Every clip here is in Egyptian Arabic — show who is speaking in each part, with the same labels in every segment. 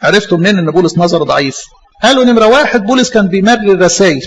Speaker 1: عرفتوا منين ان بولس نظره ضعيف قالوا نمرة واحد بولس كان بيملي الرسائل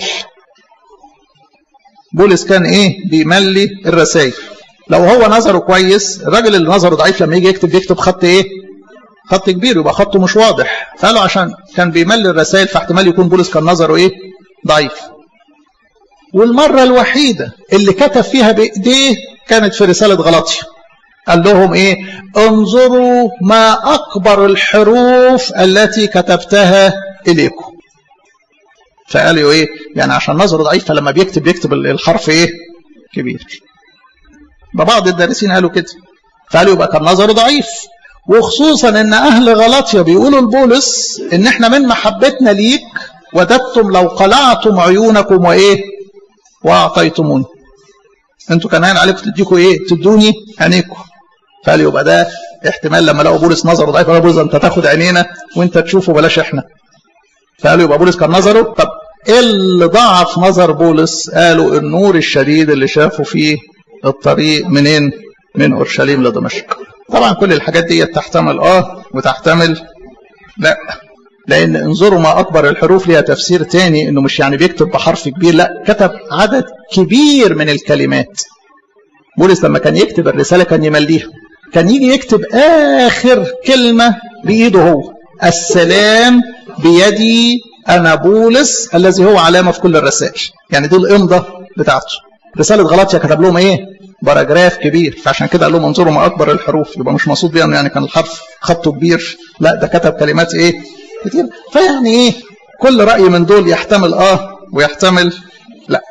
Speaker 1: بولس كان ايه بيملي الرسائل لو هو نظره كويس الراجل اللي نظره ضعيف لما يجي يكتب يكتب خط ايه خط كبير يبقى خطه مش واضح فقالوا عشان كان بيملي الرسائل فاحتمال يكون بولس كان نظره ايه ضعيف والمرة الوحيدة اللي كتب فيها بإيديه كانت في رسالة غلطية قال لهم ايه انظروا ما اكبر الحروف التي كتبتها اليكم فقالوا ايه يعني عشان نظره ضعيف فلما بيكتب بيكتب الحرف ايه كبير بعض الدارسين قالوا كده فقالوا يبقى كان نظره ضعيف وخصوصا ان اهل غلطيا بيقولوا لبولس ان احنا من محبتنا ليك وددتم لو قلعتم عيونكم وايه واعطيتموني انتوا كان هين عليكم تديكوا ايه تدوني عينيكم فقال يبقى ده احتمال لما لقوا بولس نظره ضعيف قالوا بولس انت تاخد عينينا وانت تشوفه بلاش احنا فقالوا يبقى بولس كان نظره طب ايه اللي ضعف نظر بولس قالوا النور الشديد اللي شافه فيه الطريق منين من اورشليم لدمشق طبعا كل الحاجات دي تحتمل اه وتحتمل لا لان انظروا ما اكبر الحروف ليها تفسير تاني انه مش يعني بيكتب بحرف كبير لا كتب عدد كبير من الكلمات بولس لما كان يكتب الرساله كان يمليها كان يجي يكتب اخر كلمه بايده هو السلام بيدي انا بولس الذي هو علامه في كل الرسائل يعني دي الامضه بتاعته رساله غلطيا كتب لهم ايه باراجراف كبير فعشان كده قال لهم انظروا ما اكبر الحروف يبقى مش مقصود بيها يعني كان الحرف خطه كبير لا ده كتب كلمات ايه كتير فيعني ايه كل راي من دول يحتمل اه ويحتمل لا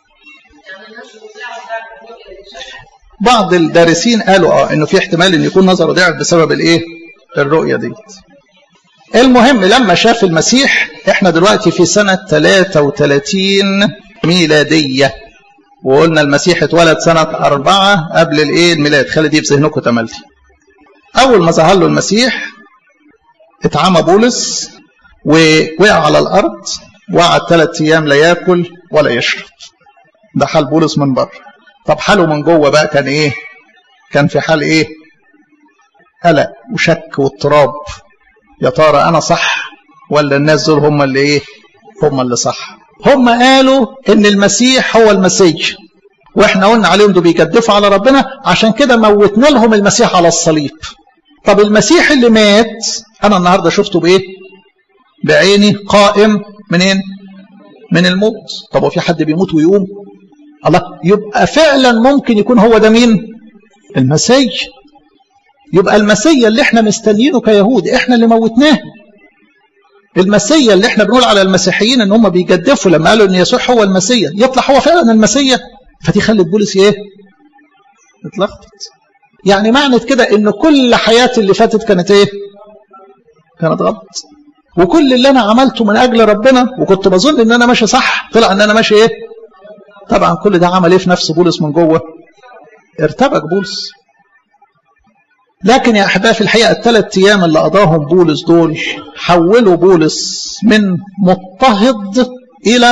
Speaker 1: بعض الدارسين قالوا اه انه في احتمال ان يكون نظره ضعف بسبب الايه الرؤيه دي المهم لما شاف المسيح احنا دلوقتي في سنة 33 ميلادية وقلنا المسيح اتولد سنة أربعة قبل الايه الميلاد خلي دي في ذهنكم تملتي أول ما ظهر له المسيح اتعمى بولس ووقع على الأرض وقعد ثلاث أيام لا ياكل ولا يشرب ده حال بولس من بره طب حاله من جوه بقى كان ايه كان في حال ايه قلق وشك واضطراب يا ترى انا صح ولا الناس دول هم اللي ايه هم اللي صح هم قالوا ان المسيح هو المسيح واحنا قلنا عليهم دول بيجدفوا على ربنا عشان كده موتنا لهم المسيح على الصليب طب المسيح اللي مات انا النهارده شفته بايه بعيني قائم منين من الموت طب هو في حد بيموت ويقوم الله يبقى فعلا ممكن يكون هو ده مين المسيح يبقى المسيا اللي احنا مستنيينه كيهود احنا اللي موتناه المسيا اللي احنا بنقول على المسيحيين ان هم بيجدفوا لما قالوا ان يسوع هو المسيا يطلع هو فعلا المسيا فدي خلت بولس ايه اتلخبط يعني معنى كده ان كل حياتي اللي فاتت كانت ايه كانت غلط وكل اللي انا عملته من اجل ربنا وكنت بظن ان انا ماشي صح طلع ان انا ماشي ايه طبعا كل ده عمل ايه في نفس بولس من جوه ارتبك بولس لكن يا احبائي في الحقيقه الثلاث ايام اللي قضاهم بولس دول حولوا بولس من مضطهد الى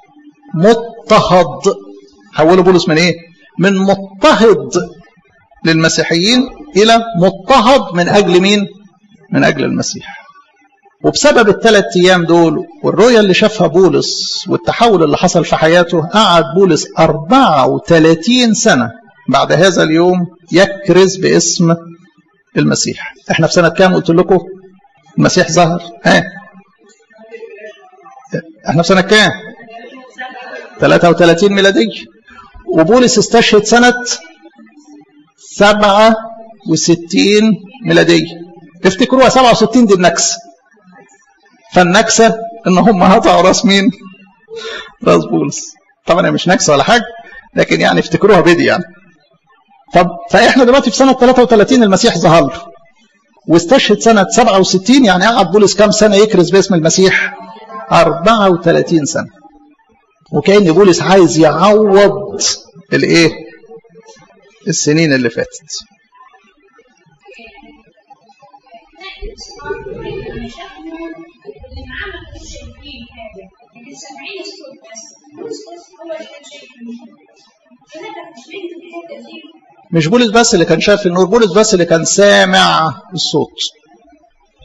Speaker 1: مضطهد حولوا بولس من ايه من مضطهد للمسيحيين الى مضطهد من اجل مين من اجل المسيح وبسبب الثلاث ايام دول والرؤيه اللي شافها بولس والتحول اللي حصل في حياته قعد بولس 34 سنه بعد هذا اليوم يكرز باسم المسيح احنا في سنة كام قلت لكم المسيح ظهر ها احنا في سنة كام 33 ميلادية وبولس استشهد سنة 67 ميلادية افتكروها 67 دي النكسة فالنكسة ان هم قطعوا راس مين راس بولس طبعا هي مش نكسة ولا حاجة لكن يعني افتكروها بدي يعني طب فاحنا دلوقتي في سنه 33 المسيح ظهر له واستشهد سنه 67 يعني قعد بولس كام سنه يكرز باسم المسيح 34 سنه وكأن بولس عايز يعوض الايه السنين اللي فاتت مش بولس بس اللي كان شايف النور بولس بس اللي كان سامع الصوت